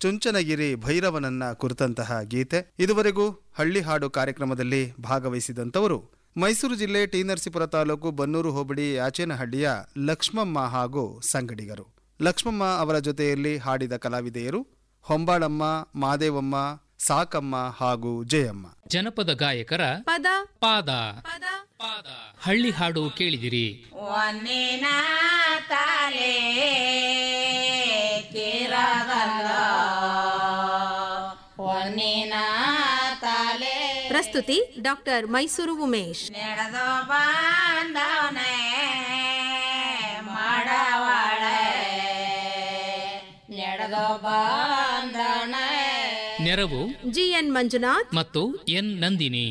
ಚುಂಚನಗಿರಿ ಭೈರವನನ್ನ ಕುರಿತಂತಹ ಗೀತೆ ಇದುವರೆಗೂ ಹಳ್ಳಿ ಹಾಡು ಕಾರ್ಯಕ್ರಮದಲ್ಲಿ ಭಾಗವಹಿಸಿದಂತವರು ಮೈಸೂರು ಜಿಲ್ಲೆ ಟಿ ನರಸೀಪುರ ತಾಲೂಕು ಬನ್ನೂರು ಹೋಬಳಿ ಆಚೇನಹಳ್ಳಿಯ ಲಕ್ಷ್ಮಮ್ಮ ಹಾಗೂ ಸಂಗಡಿಗರು ಲಕ್ಷ್ಮಮ್ಮ ಅವರ ಜೊತೆಯಲ್ಲಿ ಹಾಡಿದ ಕಲಾವಿದೆಯರು ಹೊಂಬಾಳಮ್ಮ ಮಾದೇವಮ್ಮ ಸಾಕಮ್ಮ ಹಾಗೂ ಜಯಮ್ಮ ಜನಪದ ಗಾಯಕರ ಪದ ಪಾದ ಪಾದ ಹಳ್ಳಿ ಹಾಡು ಕೇಳಿದಿರಿ ಒನ್ನಿನ ತಾಲೆ ಕಿರಗಲ್ಲ ಒನ್ನಿನ ತಾಲೆ ಪ್ರಸ್ತುತಿ ಡಾಕ್ಟರ್ ಮೈಸೂರು ಉಮೇಶ್ ನಡೆದು ಬಂದವನೇ ಮಾಡವಾಳೆ ನಡೆದು ಬಂದವನೇ ನೆರವು ಜಿಎನ್ ಮಂಜುನಾಥ್ ಮತ್ತು ಎನ್ ನಂದಿನಿ